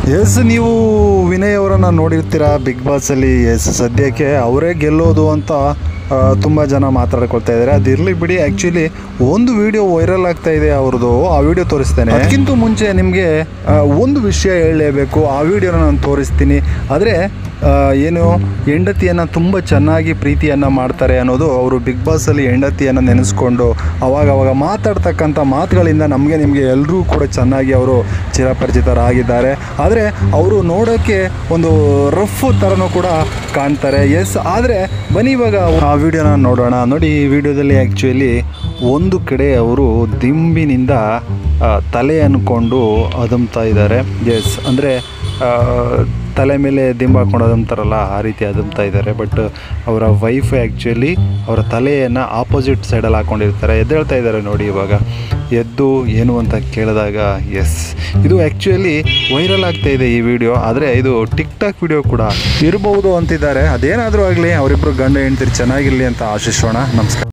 S ನೀವು ವಿನಯ್ ಅವರನ್ನು ನೋಡಿರ್ತೀರಾ ಬಿಗ್ ಬಾಸಲ್ಲಿ ಎಸ್ ಸದ್ಯಕ್ಕೆ ಅವರೇ ಗೆಲ್ಲೋದು ಅಂತ ತುಂಬ ಜನ ಮಾತಾಡ್ಕೊಳ್ತಾ ಇದ್ದಾರೆ ಅದಿರಲಿ ಬಿಡಿ ಆ್ಯಕ್ಚುಲಿ ಒಂದು ವಿಡಿಯೋ ವೈರಲ್ ಆಗ್ತಾ ಇದೆ ಅವ್ರದ್ದು ಆ ವಿಡಿಯೋ ತೋರಿಸ್ತೇನೆ ಅದಕ್ಕಿಂತ ಮುಂಚೆ ನಿಮಗೆ ಒಂದು ವಿಷಯ ಹೇಳಲೇಬೇಕು ಆ ವಿಡಿಯೋನ ನಾನು ತೋರಿಸ್ತೀನಿ ಆದರೆ ಏನು ಹೆಂಡತಿಯನ್ನು ತುಂಬ ಚೆನ್ನಾಗಿ ಪ್ರೀತಿಯನ್ನು ಮಾಡ್ತಾರೆ ಅನ್ನೋದು ಅವರು ಬಿಗ್ ಬಾಸಲ್ಲಿ ಹೆಂಡತಿಯನ್ನು ನೆನೆಸ್ಕೊಂಡು ಅವಾಗ ಅವಾಗ ಮಾತಾಡ್ತಕ್ಕಂಥ ಮಾತುಗಳಿಂದ ನಮಗೆ ನಿಮಗೆ ಎಲ್ಲರೂ ಕೂಡ ಚೆನ್ನಾಗಿ ಅವರು ಚಿರಪರಿಚಿತರಾಗಿದ್ದಾರೆ ಆದರೆ ಅವರು ನೋಡೋಕ್ಕೆ ಒಂದು ರಫ್ ಥರನೂ ಕೂಡ ಕಾಣ್ತಾರೆ ಎಸ್ ಆದರೆ ಬನ್ನಿ ಇವಾಗ ಆ ವಿಡಿಯೋನ ನೋಡೋಣ ನೋಡಿ ಈ ವಿಡಿಯೋದಲ್ಲಿ ಆ್ಯಕ್ಚುಲಿ ಒಂದು ಕಡೆ ಅವರು ದಿಂಬಿನಿಂದ ಆ, ತಲೆ ಅನ್ಕೊಂಡು ಅದುಮ್ತಾ ಇದ್ದಾರೆ ಎಸ್ ಅಂದರೆ ತಲೆ ಮೇಲೆ ದಿಂಬು ಹಾಕೊಂಡು ಅದುಮ್ತಾರಲ್ಲ ಆ ರೀತಿ ಅದುಮ್ತಾ ಇದ್ದಾರೆ ಬಟ್ ಅವರ ವೈಫ್ ಆ್ಯಕ್ಚುಲಿ ಅವರ ತಲೆಯನ್ನು ಆಪೋಸಿಟ್ ಸೈಡಲ್ಲಿ ಹಾಕೊಂಡಿರ್ತಾರೆ ಎದ್ದೇಳ್ತಾ ಇದ್ದಾರೆ ನೋಡಿ ಇವಾಗ ಎದ್ದು ಏನು ಅಂತ ಕೇಳಿದಾಗ ಎಸ್ ಇದು ಆ್ಯಕ್ಚುಲಿ ವೈರಲ್ ಆಗ್ತಾ ಇದೆ ಈ ವಿಡಿಯೋ ಆದರೆ ಇದು ಟಿಕ್ ಟಾಕ್ ವಿಡಿಯೋ ಕೂಡ ಇರಬಹುದು ಅಂತಿದ್ದಾರೆ ಅದೇನಾದರೂ ಆಗಲಿ ಅವರಿಬ್ಬರು ಗಂಡ ಹೆಂಡ್ತಿರು ಚೆನ್ನಾಗಿರಲಿ ಅಂತ ಆಶಿಸೋಣ ನಮಸ್ಕಾರ